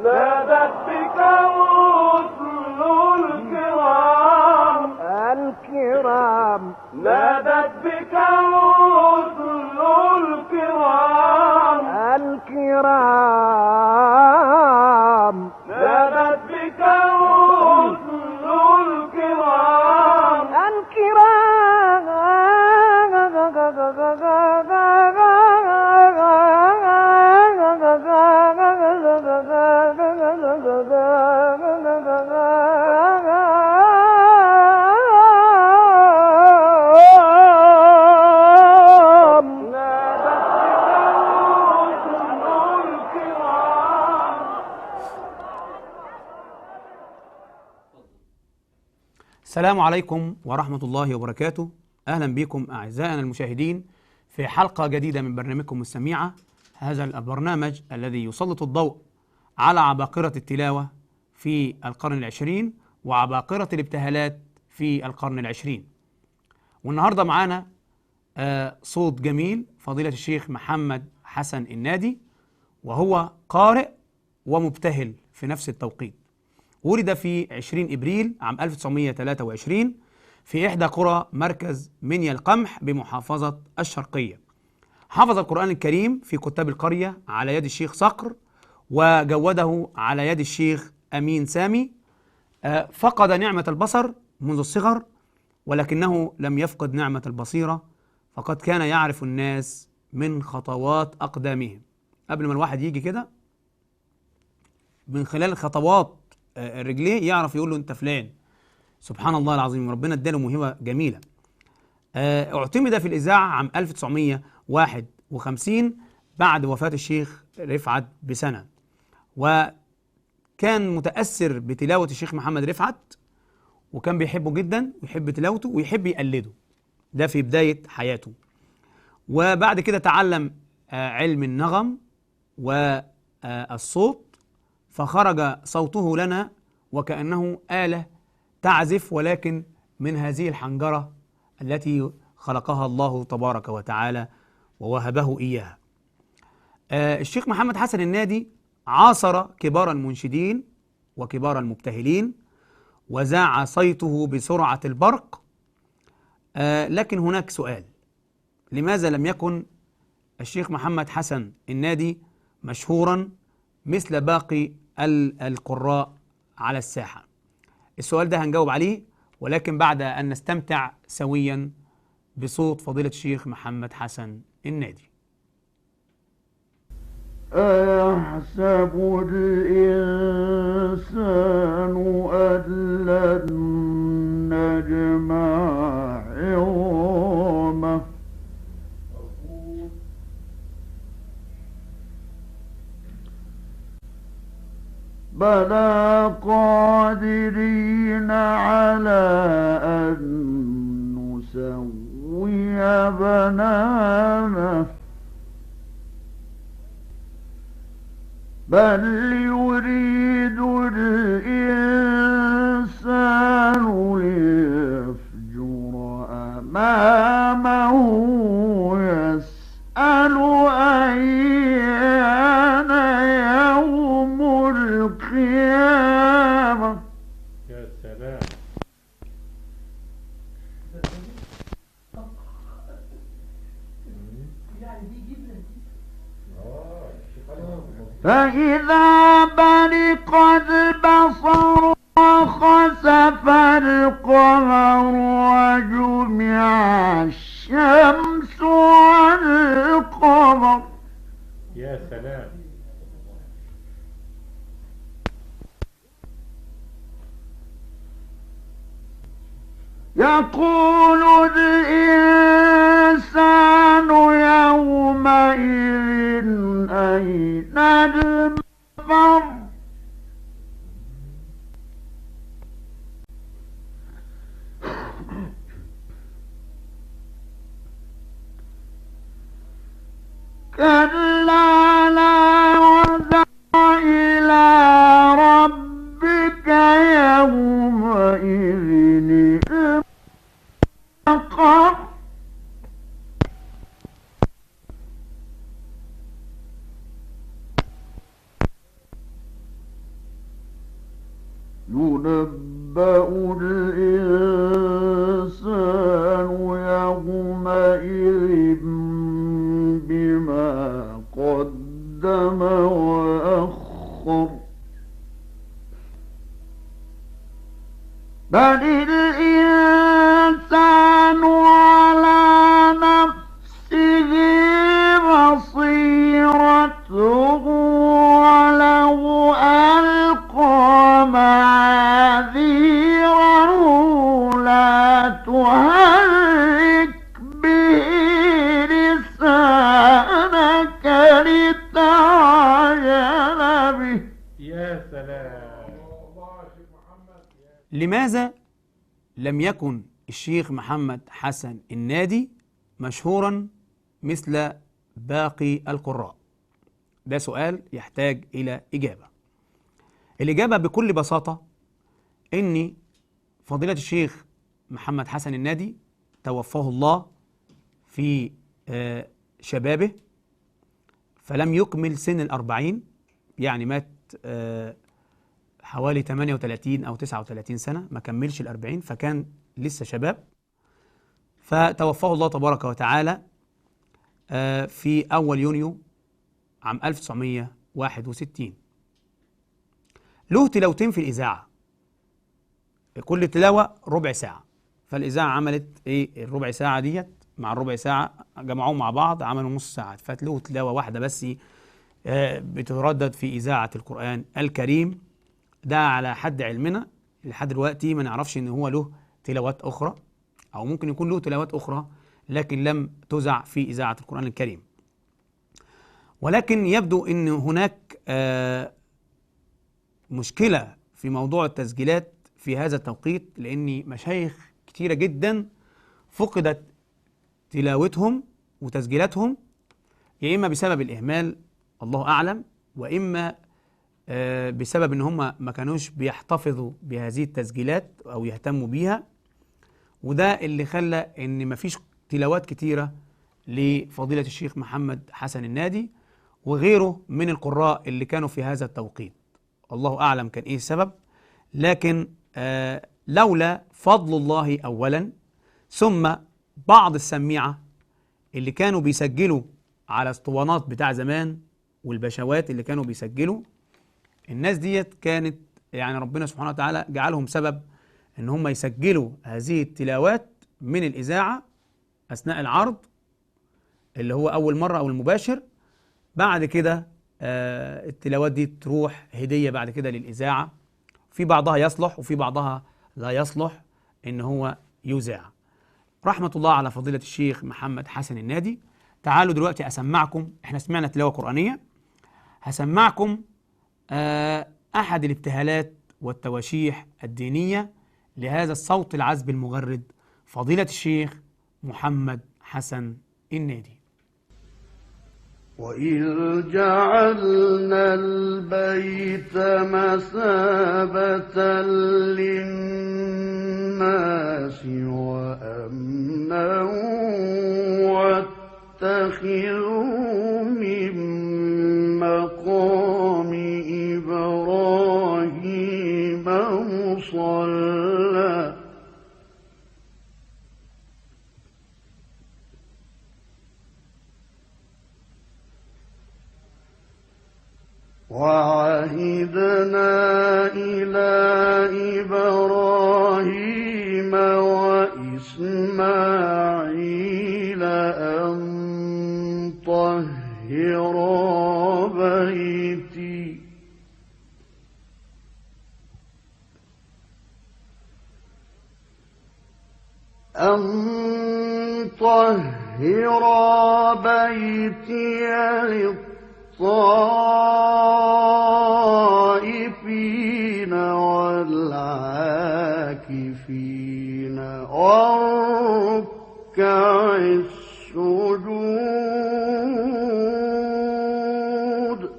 نادت بك رسل الكرام الكرام نادت بك رسل الكرام الكرام نادت بك رسل الكرام الكرام نادت بك رسل الكرام السلام عليكم ورحمة الله وبركاته أهلا بكم أعزائنا المشاهدين في حلقة جديدة من برنامجكم السميعة هذا البرنامج الذي يسلط الضوء على عباقرة التلاوة في القرن العشرين وعباقرة الابتهالات في القرن العشرين والنهاردة معانا آه، صوت جميل فضيلة الشيخ محمد حسن النادي وهو قارئ ومبتهل في نفس التوقيت ولد في 20 ابريل عام 1923 في احدى قرى مركز منيا القمح بمحافظه الشرقيه. حفظ القران الكريم في كتاب القريه على يد الشيخ صقر وجوده على يد الشيخ امين سامي. آه، فقد نعمه البصر منذ الصغر ولكنه لم يفقد نعمه البصيره فقد كان يعرف الناس من خطوات اقدامهم. قبل ما الواحد يجي كده من خلال خطوات آه، رجليه يعرف يقول له انت فلان سبحان الله العظيم ربنا اداله موهبه جميله آه، اعتمد في الاذاعه عام 1951 بعد وفاه الشيخ رفعت بسنه وكان متاثر بتلاوه الشيخ محمد رفعت وكان بيحبه جدا ويحب تلاوته ويحب يقلده ده في بدايه حياته وبعد كده تعلم آه، علم النغم والصوت فخرج صوته لنا وكأنه آلة تعزف ولكن من هذه الحنجرة التي خلقها الله تبارك وتعالى ووهبه إياها آه، الشيخ محمد حسن النادي عاصر كبار المنشدين وكبار المبتهلين وزاع صيته بسرعة البرق آه، لكن هناك سؤال لماذا لم يكن الشيخ محمد حسن النادي مشهورا مثل باقي ال- القراء على الساحة السؤال ده هنجاوب عليه ولكن بعد أن نستمتع سويا بصوت فضيلة الشيخ محمد حسن النادي أيحسب الإنسان أن لن نجمع عظامه بلى قادرين على أن نسوي بنانه بل يريد الإنسان ليفجر أمامه يسأل أيان يوم القيامة يا سلام فإذا برق البصر وخسف القمر وجمع الشمس والقمر يا سلام يقول الإنسان يومئذ أين المفر كلا لا وزر إلى ربك يومئذ المقر ينبأ الإنسان يومئذ بما قدم وأخر بل الإنسان على نفسه بصيرة ولو ألقى معاذيره لا تهرك به لسانك لتعجل به يا سلام لماذا لم يكن الشيخ محمد حسن النادي مشهورا مثل باقي القراء ده سؤال يحتاج إلى إجابة الإجابة بكل بساطة إن فضيلة الشيخ محمد حسن النادي توفاه الله في آه، شبابه فلم يكمل سن الأربعين يعني مات آه، حوالي 38 أو 39 سنة ما كملش الأربعين فكان لسه شباب فتوفاه الله تبارك وتعالى آه، في أول يونيو عام 1961 له تلاوتين في الإذاعة كل تلاوة ربع ساعة فالإذاعة عملت إيه الربع ساعة ديت مع الربع ساعة جمعوهم مع بعض عملوا نص ساعة فله تلاوة واحدة بس آه، بتردد في إذاعة القرآن الكريم ده على حد علمنا لحد دلوقتي ما نعرفش إن هو له تلاوات أخرى أو ممكن يكون له تلاوات أخرى لكن لم تذع في إذاعة القرآن الكريم ولكن يبدو أن هناك آه، مشكلة في موضوع التسجيلات في هذا التوقيت لأن مشايخ كتيرة جدا فقدت تلاوتهم وتسجيلاتهم يا إما بسبب الإهمال الله أعلم وإما آه، بسبب إن هم ما كانوش بيحتفظوا بهذه التسجيلات أو يهتموا بيها وده اللي خلى إن مفيش تلاوات كتيرة لفضيلة الشيخ محمد حسن النادي وغيره من القراء اللي كانوا في هذا التوقيت الله أعلم كان إيه السبب لكن آه لولا فضل الله أولا ثم بعض السميعة اللي كانوا بيسجلوا على اسطوانات بتاع زمان والبشوات اللي كانوا بيسجلوا الناس ديت كانت يعني ربنا سبحانه وتعالى جعلهم سبب ان هم يسجلوا هذه التلاوات من الإذاعة أثناء العرض اللي هو أول مرة أو المباشر بعد كده آه التلاوات دي تروح هدية بعد كده للإذاعة في بعضها يصلح وفي بعضها لا يصلح إن هو يذاع رحمة الله على فضيلة الشيخ محمد حسن النادي تعالوا دلوقتي أسمعكم إحنا سمعنا تلاوة قرآنية هسمعكم آه أحد الابتهالات والتواشيح الدينية لهذا الصوت العذب المغرد فضيلة الشيخ محمد حسن النادي وإذ جعلنا البيت مثابة للناس وأمنا واتخذوا من مقام إبراهيم مصلى وعهدنا إلى إبراهيم وإسماعيل أن طهر بيتي أن طهر بيتي للطائفين والعاكفين والركع السجود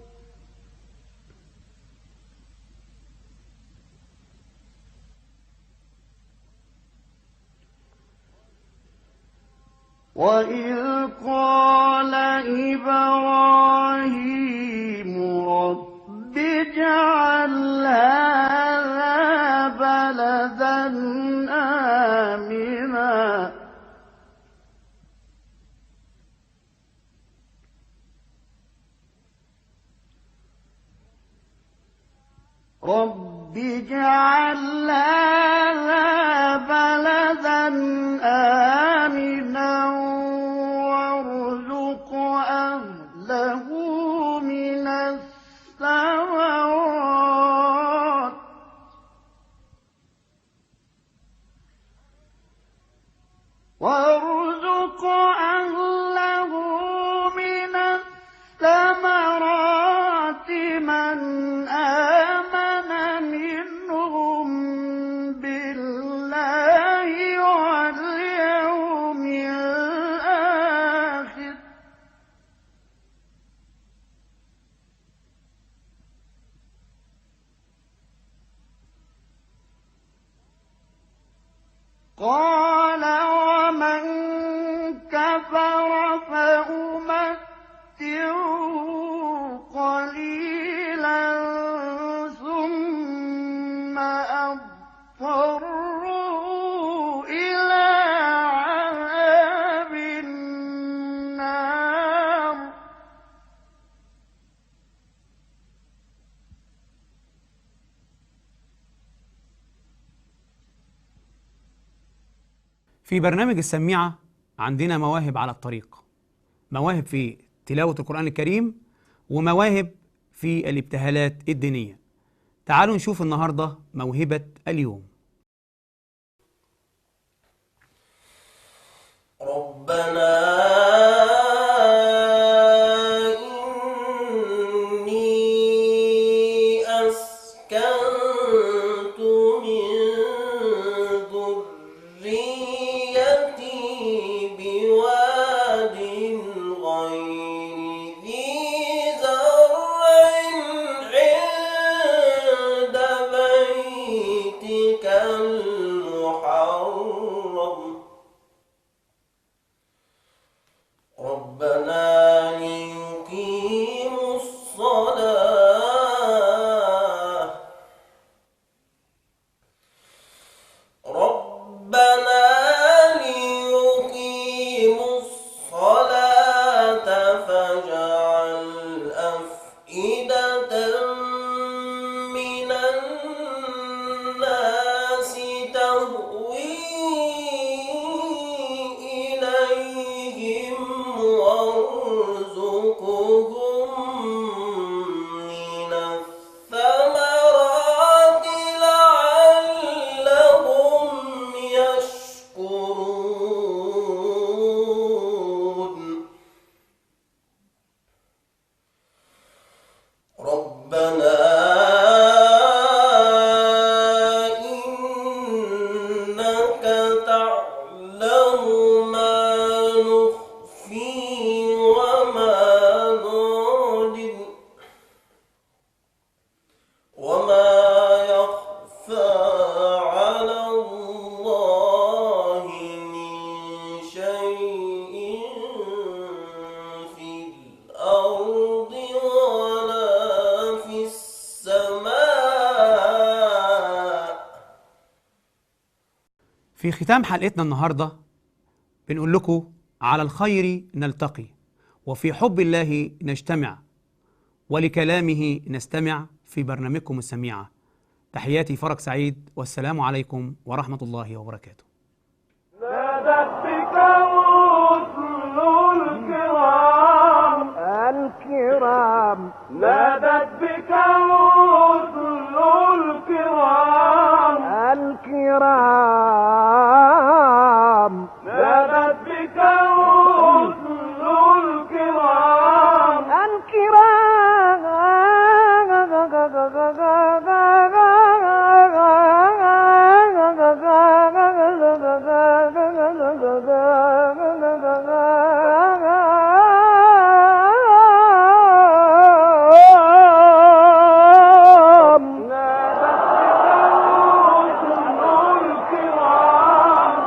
وإذ قال إبراهيم رب اجعل هذا رب اجعل هذا بلدا آمنا وارزق أهله من الثمرات وارزق أهله من الثمرات من آمن منهم بالله واليوم الآخر قال ومن كفر فأمتعه قليلا ثم أضطره إلى عذاب النار في برنامج السميعة عندنا مواهب على الطريق مواهب في تلاوة القرآن الكريم ومواهب في الابتهالات الدينية تعالوا نشوف النهاردة موهبة اليوم ربنا إني أسكنت من ذريتي بواد غير ذي زرع عند بيتك المحرم ربنا ليقيموا الصلاة ربنا ليقيموا الصلاة فاجعل أفئدة من الناس تهوي إليهم وارزقهم من الثمرات لعلهم يشكرون ربنا إنك تعلم ما نخفي وما نعلن وما يخفى على الله من شيء في الأرض ولا في السماء في ختام حلقتنا النهاردة بنقول لكم على الخير نلتقي وفي حب الله نجتمع ولكلامه نستمع في برنامجكم السميعة تحياتي فرج سعيد والسلام عليكم ورحمة الله وبركاته نادت بك رسل الكرام الكرام نادت بك رسل الكرام الكرام نادت بك رسل الكرام الكرام نادت بك رسل الكرام